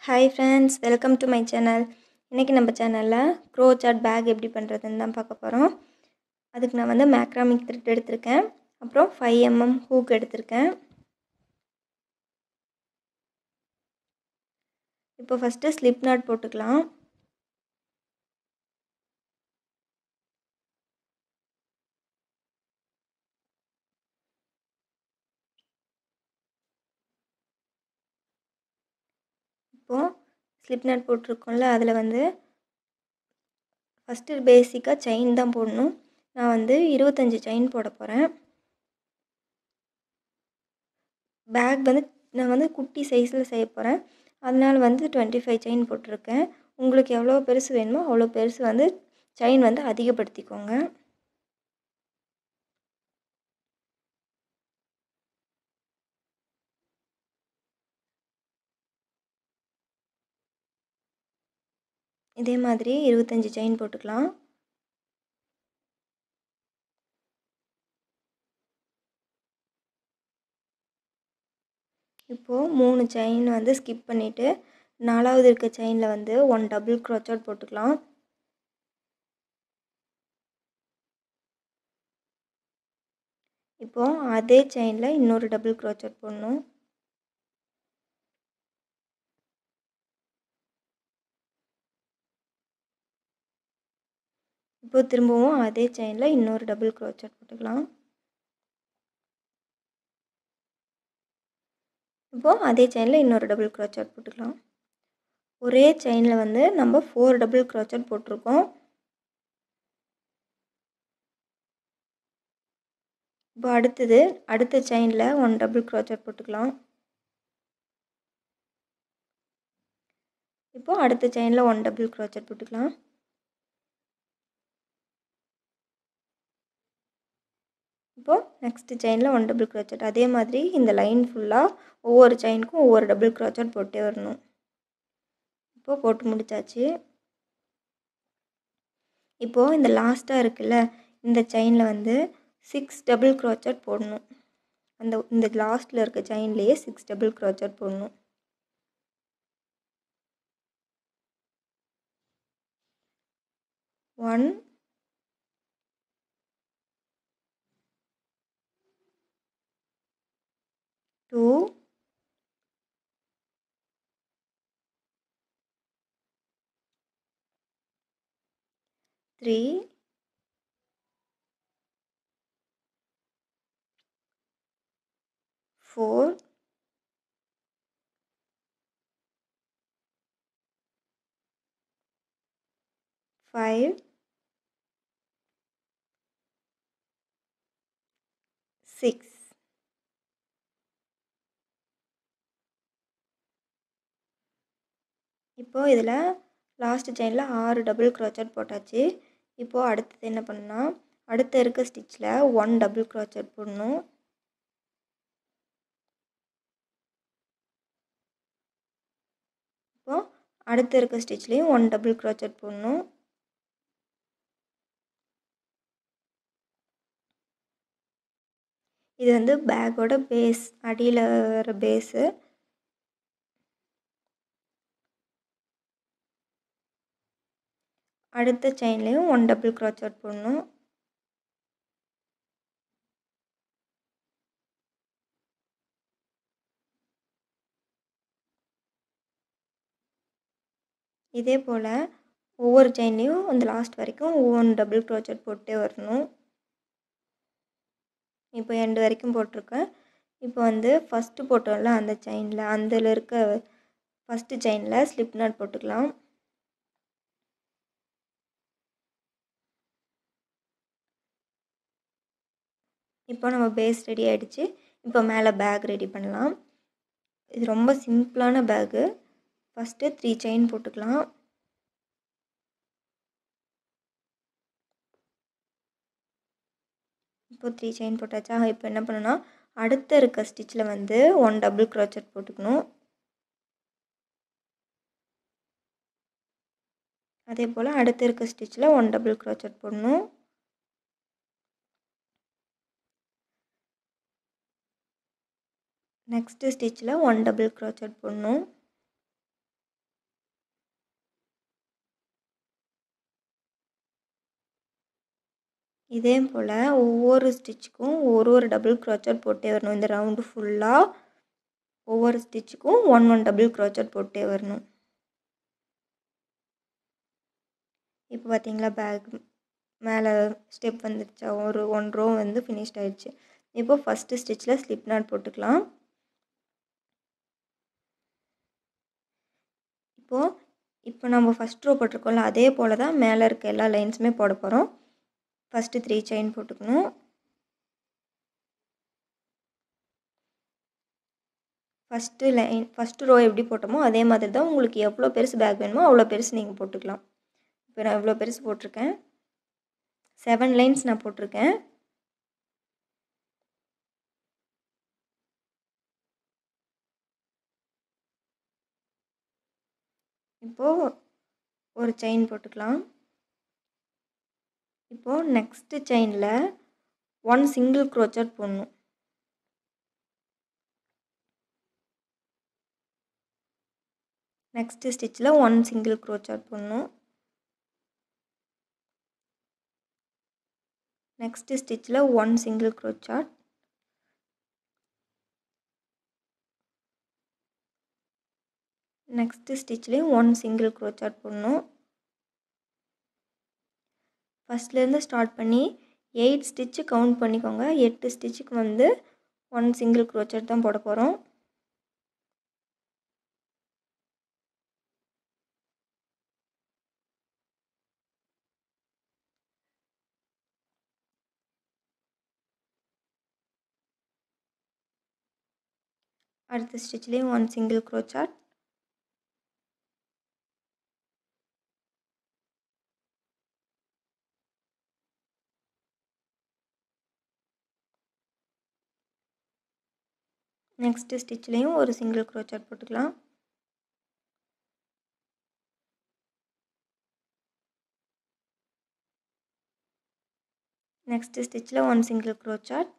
hi friends welcome to my channel இன்றைக்கி நம்ம சேனலில் க்ரோ சாட் பேக் எப்படி பண்ணுறதுன்னு தான் பார்க்க போகிறோம் அதுக்கு நான் வந்து மேக்ராமிக் த்ரெட் எடுத்திருக்கேன் அப்புறம் ஃபைவ் எம்எம் ஹூக் எடுத்திருக்கேன் இப்போ ஃபஸ்ட்டு ஸ்லிப் நாட் போட்டுக்கலாம் இப்போது ஸ்லிப் நட் போட்டிருக்கோம்ல அதில் வந்து ஃபஸ்ட்டு பேசிக்காக செயின் தான் போடணும் நான் வந்து இருபத்தஞ்சி செயின் போட போகிறேன் பேக் வந்து நான் வந்து குட்டி சைஸில் செய்ய போகிறேன் அதனால் வந்து டுவெண்ட்டி ஃபைவ் செயின் போட்டிருக்கேன் உங்களுக்கு எவ்வளோ பெருசு வேணுமோ அவ்வளோ பெருசு வந்து செயின் வந்து அதிகப்படுத்திக்கோங்க இதே மாதிரி இருபத்தஞ்சி செயின் போட்டுக்கலாம் இப்போது மூணு செயின் வந்து ஸ்கிப் பண்ணிவிட்டு நாலாவது இருக்க செயினில் வந்து ஒன் டபுள் க்ரோச்சட் போட்டுக்கலாம் இப்போது அதே செயினில் இன்னொரு டபுள் க்ரோச்சட் போடணும் இப்போ திரும்பவும் அதே செயினில் இன்னொரு டபுள் க்ரோச்சட் போட்டுக்கலாம் இப்போது அதே செயினில் இன்னொரு டபுள் க்ரோச்சட் போட்டுக்கலாம் ஒரே செயினில் வந்து நம்ம ஃபோர் டபுள் க்ரோச்சட் போட்டிருக்கோம் இப்போ அடுத்தது அடுத்த செயினில் ஒன் டபுள் க்ரோச்சட் போட்டுக்கலாம் இப்போது அடுத்த செயினில் ஒன் டபுள் க்ரோச்சட் போட்டுக்கலாம் இப்போது நெக்ஸ்ட்டு செயினில் ஒன் டபுள் க்ரோச்சட் அதே மாதிரி இந்த லைன் ஃபுல்லாக ஒவ்வொரு செயினுக்கும் ஒவ்வொரு டபுள் க்ரோச்சட் போட்டே வரணும் இப்போது போட்டு முடித்தாச்சு இப்போது இந்த லாஸ்ட்டாக இருக்குல்ல இந்த செயினில் வந்து சிக்ஸ் டபுள் க்ரோச்சட் போடணும் அந்த இந்த லாஸ்ட்டில் இருக்க செயின்லேயே சிக்ஸ் டபுள் க்ரோச்சட் போடணும் one two three four five six இப்போது இதில் லாஸ்ட் செயினில் ஆறு டபுள் க்ரோச்சட் போட்டாச்சு இப்போது அடுத்தது என்ன பண்ணால் அடுத்த இருக்க ஸ்டிச்சில் ஒன் டபுள் க்ரோச்சட் போடணும் இப்போது அடுத்த இருக்க ஸ்டிச்லேயும் ஒன் டபுள் க்ரோச்சட் போடணும் இது வந்து பேக்கோட பேஸ் அடியில் வர பேஸு அடுத்த செயின்லேயும் ஒன் டபுள் க்ரோச்சட் போடணும் இதே போல் ஒவ்வொரு செயின்லேயும் அந்த லாஸ்ட் வரைக்கும் ஒவ்வொன்று டபுள் க்ரோச்சட் போட்டே வரணும் இப்போ எண்டு வரைக்கும் போட்டிருக்கேன் இப்போ வந்து ஃபஸ்ட்டு போட்டோம்ல அந்த செயினில் அதில் இருக்க ஃபஸ்ட்டு செயினில் ஸ்லிப் நாட் போட்டுக்கலாம் இப்போ நம்ம பேஸ் ரெடி ஆகிடுச்சு இப்போ மேலே பேக் ரெடி பண்ணலாம் இது ரொம்ப சிம்பிளான பேகு ஃபஸ்ட்டு த்ரீ செயின் போட்டுக்கலாம் இப்போ த்ரீ செயின் போட்டாச்சா இப்போ என்ன பண்ணணும்னா அடுத்த இருக்க ஸ்டிச்சில் வந்து ஒன் டபுள் க்ரோச்சட் போட்டுக்கணும் அதே போல் அடுத்த இருக்க ஸ்டிச்சில் ஒன் டபுள் க்ரோச்சட் போடணும் நெக்ஸ்ட்டு ஸ்டிச்சில் ஒன் டபுள் க்ரோச்சட் போடணும் இதே போல் ஒவ்வொரு ஸ்டிச்சுக்கும் ஒரு ஒரு டபுள் க்ரோச்சட் போட்டே வரணும் இந்த ரவுண்டு ஃபுல்லாக ஒவ்வொரு ஸ்டிச்சுக்கும் ஒன் ஒன் டபுள் க்ரோச்சட் போட்டே வரணும் இப்போ பார்த்தீங்களா பேக் மேலே ஸ்டெப் வந்துடுச்சா ஒரு ஒன் ரோ வந்து ஃபினிஷ்ட் ஆயிடுச்சு இப்போ ஃபஸ்ட்டு ஸ்டிச்சில் ஸ்லிப் நாட் போட்டுக்கலாம் இப்போது இப்போ நம்ம ஃபஸ்ட் ரோ போட்டிருக்கோம்ல அதே போல் தான் மேலே இருக்க எல்லா லைன்ஸுமே போட போகிறோம் ஃபஸ்ட்டு த்ரீ செயின் போட்டுக்கணும் ஃபஸ்ட்டு லைன் ஃபஸ்ட்டு ரோ எப்படி போட்டோமோ அதே மாதிரி தான் உங்களுக்கு எவ்வளோ பெருசு பேக் வேணுமோ அவ்வளோ பெருசு நீங்கள் போட்டுக்கலாம் இப்போ நான் இவ்வளோ பெருசு போட்டிருக்கேன் செவன் லைன்ஸ் நான் போட்டிருக்கேன் இப்போது ஒரு செயின் போட்டுக்கலாம் இப்போது நெக்ஸ்ட்டு செயினில் ஒன் சிங்கிள் க்ரோச்சட் போடணும் நெக்ஸ்ட்டு ஸ்டிச்சில் ஒன் சிங்கிள் க்ரோச்சட் போடணும் நெக்ஸ்ட்டு ஸ்டிச்சில் ஒன் சிங்கிள் க்ரோச்சாட் நெக்ஸ்ட்டு ஸ்டிச்லேயும் ஒன் சிங்கிள் க்ரோச்சாட் போடணும் ஃபஸ்ட்லேருந்து ஸ்டார்ட் பண்ணி எயிட் ஸ்டிச்சு கவுண்ட் பண்ணிக்கோங்க எட்டு ஸ்டிச்சுக்கு வந்து ஒன் சிங்கிள் க்ரோச்சட் தான் போட போகிறோம் அடுத்த ஸ்டிச்லேயும் ஒன் சிங்கிள் க்ரோச்சாட் நெக்ஸ்ட்டு ஸ்டிச்லேயும் ஒரு சிங்கிள் க்ரோச்சாட் போட்டுக்கலாம் நெக்ஸ்ட்டு ஸ்டிச்சில் ஒன் சிங்கிள் க்ரோச்சாட்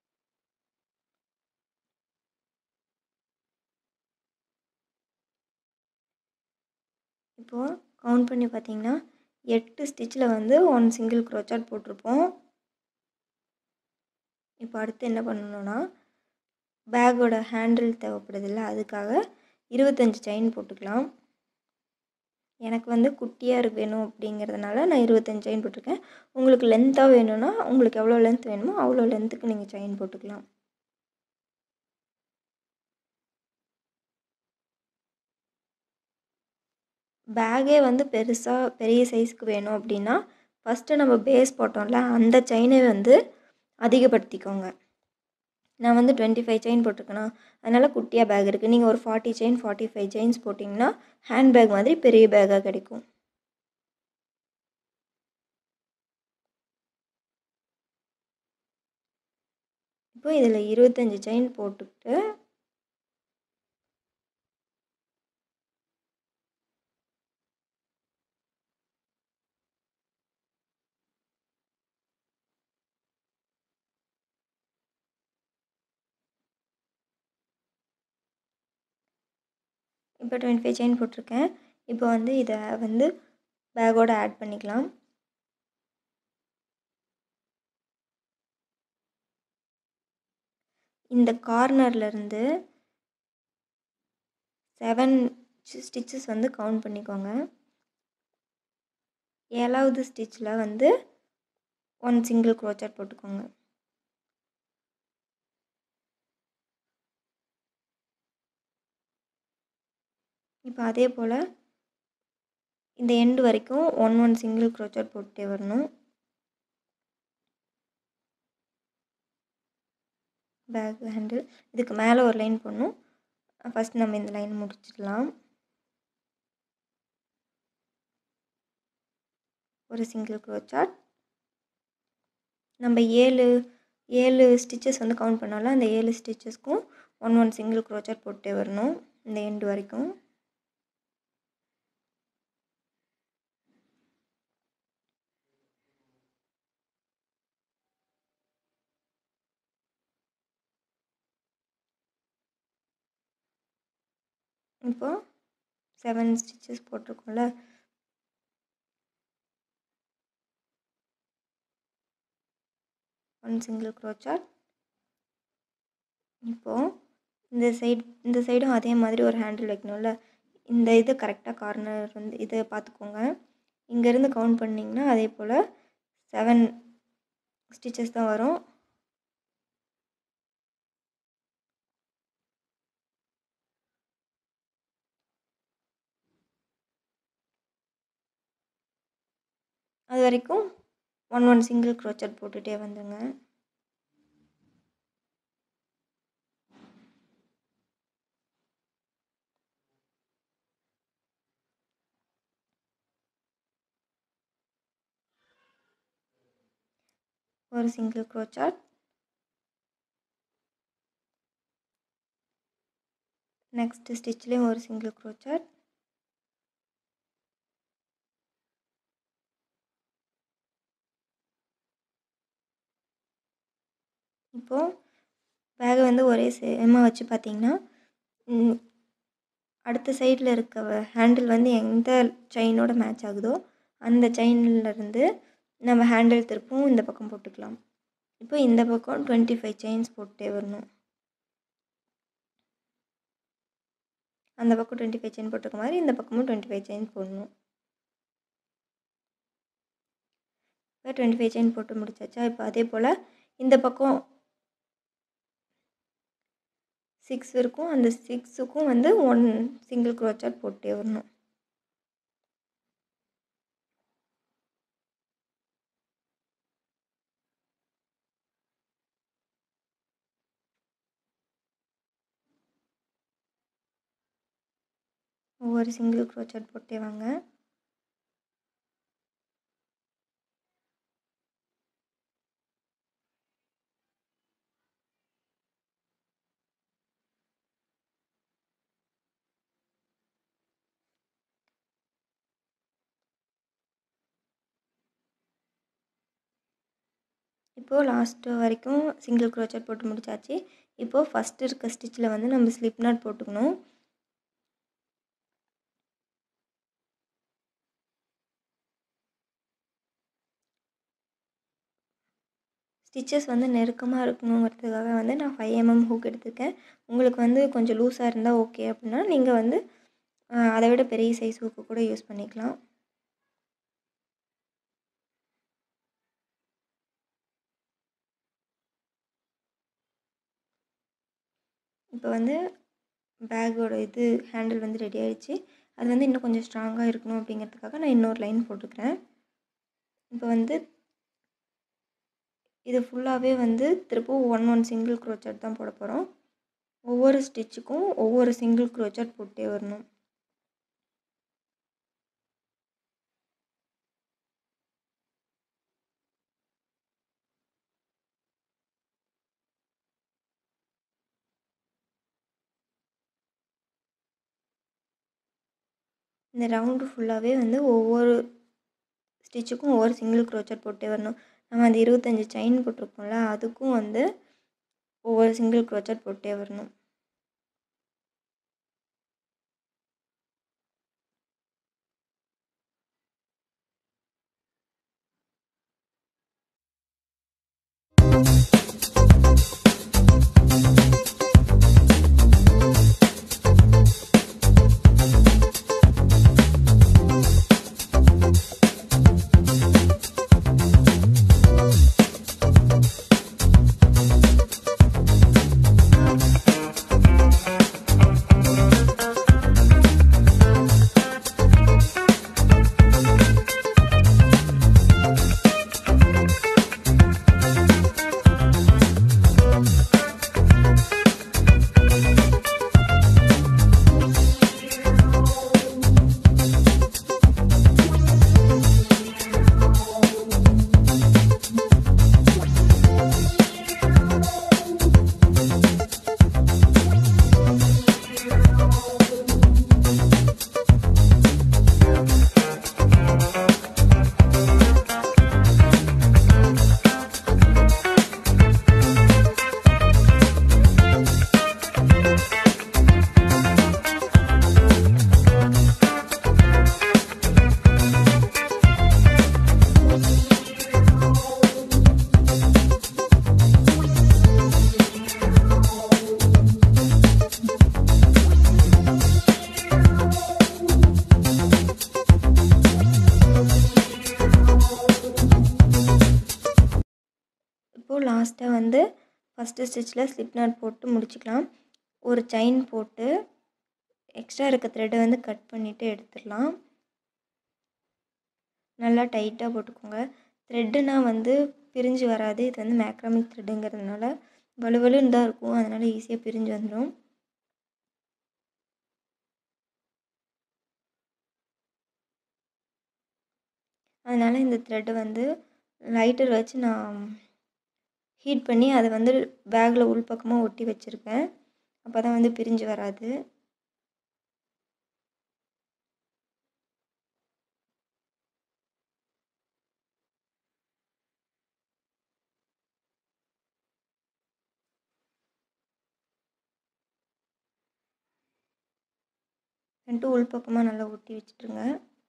இப்போது கவுண்ட் பண்ணி பார்த்தீங்கன்னா எட்டு ஸ்டிச்சில் வந்து ஒன் சிங்கிள் க்ரோச்சாட் போட்டிருப்போம் இப்போ அடுத்து என்ன பண்ணணுன்னா பேக்கோட ஹேண்டில் தேவைப்படுதில்ல அதுக்காக இருபத்தஞ்சி செயின் போட்டுக்கலாம் எனக்கு வந்து குட்டியாக வேணும் அப்படிங்கிறதுனால நான் இருபத்தஞ்சி செயின் போட்டிருக்கேன் உங்களுக்கு லென்த்தாக வேணும்னா உங்களுக்கு எவ்வளோ லென்த் வேணுமோ அவ்வளோ லென்த்துக்கு நீங்கள் செயின் போட்டுக்கலாம் பேக்கே வந்து பெருசாக பெரிய சைஸ்க்கு வேணும் அப்படின்னா ஃபஸ்ட்டு நம்ம பேஸ் போட்டோம்ல அந்த செயினை வந்து அதிகப்படுத்திக்கோங்க நான் வந்து டுவெண்ட்டி ஃபைவ் செயின் போட்டிருக்கேனா அதனால் குட்டியாக பேக் இருக்குது நீங்கள் ஒரு forty chain forty five chains போட்டிங்கன்னா ஹேண்ட் பேக் மாதிரி பெரிய பேக்காக கிடைக்கும் இப்போ இதில் இருபத்தஞ்சி செயின் போட்டுக்கிட்டு இப்போ டுவெண்ட்டி ஃபைவ் செயின் போட்டிருக்கேன் இப்போ வந்து இதை வந்து பேக்கோடு ஆட் பண்ணிக்கலாம் இந்த கார்னர்லேருந்து செவன் ஸ்டிச்சஸ் வந்து கவுண்ட் பண்ணிக்கோங்க ஏழாவது ஸ்டிச்சில் வந்து ஒன் சிங்கிள் க்ரோச்சட் போட்டுக்கோங்க இப்போ அதே போல் இந்த எண்டு வரைக்கும் ஒன் ஒன் சிங்கிள் க்ரோச்சட் போட்டே வரணும் பேக் ஹேண்டில் இதுக்கு மேலே ஒரு லைன் போடணும் ஃபஸ்ட் நம்ம இந்த லைன் முடிச்சிடலாம் ஒரு சிங்கிள் க்ரோச்சாட் நம்ம ஏழு ஏழு ஸ்டிச்சஸ் வந்து கவுண்ட் பண்ணாலும் அந்த ஏழு ஸ்டிச்சஸ்க்கும் ஒன் ஒன் சிங்கிள் க்ரோச்சட் போட்டே வரணும் இந்த எண்டு வரைக்கும் இப்போ செவன் ஸ்டிச்சஸ் போட்டிருக்கோம்ல ஒன் சிங்கிள் க்ரோச்சாட் இப்போது இந்த சைடு இந்த சைடும் அதே மாதிரி ஒரு ஹேண்டில் வைக்கணும்ல இந்த இது கரெக்டாக கார்னர் வந்து இதை பார்த்துக்கோங்க இங்கேருந்து கவுண்ட் பண்ணிங்கன்னா அதே போல் செவன் ஸ்டிச்சஸ் தான் வரும் அது வரைக்கும் ஒன் ஒன் சிங்கிள் க்ரோச்சட் போட்டுகிட்டே வந்துங்க ஒரு சிங்கிள் க்ரோச்சாட் நெக்ஸ்ட் ஸ்டிச்லேயும் ஒரு சிங்கிள் க்ரோச்சாட் இப்போது பேகை வந்து ஒரே சேமாக வச்சு பார்த்திங்கன்னா அடுத்த சைடில் இருக்க ஹேண்டில் வந்து எந்த செயினோட மேட்ச் ஆகுதோ அந்த செயின்லேருந்து நம்ம ஹேண்டில் திருப்பும் இந்த பக்கம் போட்டுக்கலாம் இப்போ இந்த பக்கம் டுவெண்ட்டி ஃபைவ் செயின்ஸ் போட்டே வரணும் அந்த பக்கம் டுவெண்ட்டி ஃபைவ் செயின் போட்டிருக்க மாதிரி இந்த பக்கமும் டுவெண்ட்டி ஃபைவ் செயின் போடணும் இப்போ டுவெண்ட்டி ஃபைவ் செயின் போட்டு முடிச்சாச்சா இப்போ அதே போல் இந்த பக்கம் சிக்ஸ் இருக்கும் அந்த சிக்ஸுக்கும் வந்து ஒன் சிங்கிள் க்ரோச்சாட் போட்டே வரணும் ஒவ்வொரு சிங்கிள் க்ரோச்சாட் போட்டே வாங்க இப்போது லாஸ்ட்டு வரைக்கும் சிங்கிள் க்ரோச்சட் போட்டு முடிச்சாச்சு இப்போது ஃபஸ்ட்டு இருக்க ஸ்டிச்சில் வந்து நம்ம ஸ்லிப் நாட் போட்டுக்கணும் ஸ்டிச்சஸ் வந்து நெருக்கமாக இருக்கணுங்கிறதுக்காக வந்து நான் ஃபைவ் எம்எம் ஹூக் எடுத்திருக்கேன் உங்களுக்கு வந்து கொஞ்சம் லூஸாக இருந்தால் ஓகே அப்படின்னா நீங்கள் வந்து அதை விட பெரிய சைஸ் ஹூக்கு கூட யூஸ் பண்ணிக்கலாம் இப்போ வந்து பேக்கோட இது ஹேண்டில் வந்து ரெடி ஆகிடுச்சு அது வந்து இன்னும் கொஞ்சம் ஸ்ட்ராங்காக இருக்கணும் அப்படிங்கிறதுக்காக நான் இன்னொரு லைன் போட்டுக்கிறேன் இப்போ வந்து இது ஃபுல்லாகவே வந்து திருப்பவும் ஒன் ஒன் சிங்கிள் க்ரோச்சட் தான் போட போகிறோம் ஒவ்வொரு ஸ்டிச்சுக்கும் ஒவ்வொரு சிங்கிள் க்ரோச்சட் போட்டே வரணும் இந்த ரவுண்டு ஃபுல்லாகவே வந்து ஒவ்வொரு ஸ்டிச்சுக்கும் ஒவ்வொரு சிங்கிள் க்ரோச்சட் போட்டே வரணும் நம்ம அந்த இருபத்தஞ்சி செயின் போட்டிருக்கோம்ல அதுக்கும் வந்து ஒவ்வொரு சிங்கிள் க்ரோச்சட் போட்டே வரணும் ஃபஸ்ட்டு ஸ்டிச்சில் ஸ்லிப் நாட் போட்டு முடிச்சுக்கலாம் ஒரு செயின் போட்டு எக்ஸ்ட்ரா இருக்க த்ரெட்டை வந்து கட் பண்ணிவிட்டு எடுத்துடலாம் நல்லா டைட்டாக போட்டுக்கோங்க த்ரெட்டுனா வந்து பிரிஞ்சு வராது இது வந்து மேக்ராமிக் த்ரெட்டுங்கிறதுனால வலுவலுன்னு தான் இருக்கும் அதனால் ஈஸியாக பிரிஞ்சு வந்துடும் அதனால் இந்த த்ரெட்டை வந்து லைட்டர் வச்சு நான் ஹீட் பண்ணி அதை வந்து பேக்கில் உள்பக்கமாக ஒட்டி வச்சுருக்கேன் அப்போ தான் வந்து பிரிஞ்சு வராது ரெண்டும் உள்பக்கமாக நல்லா ஒட்டி வச்சுட்ருங்க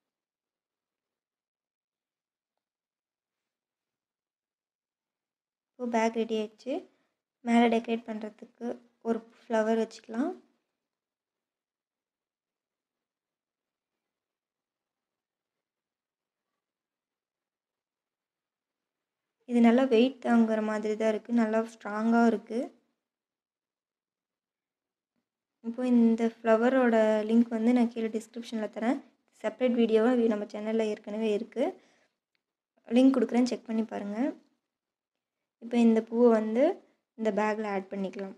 இப்போ பேக் ரெடி ஆயிடுச்சு மேலே டெக்கரேட் பண்ணுறதுக்கு ஒரு ஃப்ளவர் வச்சுக்கலாம் இது நல்லா வெயிட் தாங்குற மாதிரி தான் இருக்குது நல்லா ஸ்ட்ராங்காக இருக்குது இப்போ இந்த ஃப்ளவரோட லிங்க் வந்து நான் கீழே டிஸ்கிரிப்ஷனில் தரேன் செப்பரேட் வீடியோவாக நம்ம சேனலில் ஏற்கனவே இருக்குது லிங்க் கொடுக்குறேன் செக் பண்ணி பாருங்கள் இப்போ இந்த பூவை வந்து இந்த பேக்கில் ஆட் பண்ணிக்கலாம்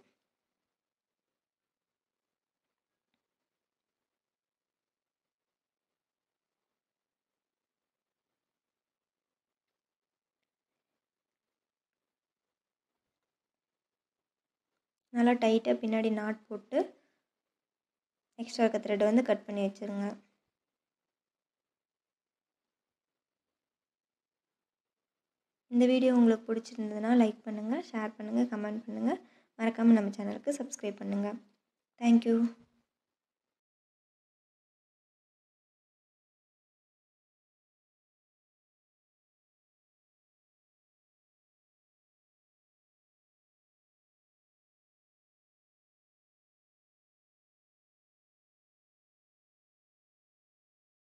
நல்லா டைட்டாக பின்னாடி நாட் போட்டு எக்ஸ்ட்ரா இருக்க த்ரெட்டை வந்து கட் பண்ணி வச்சுருங்க இந்த வீடியோ உங்களுக்கு பிடிச்சிருந்ததுன்னா லைக் பண்ணுங்கள் ஷேர் பண்ணுங்கள் கமெண்ட் பண்ணுங்கள் மறக்காமல் நம்ம சேனலுக்கு சப்ஸ்கிரைப் பண்ணுங்கள் தேங்க்யூ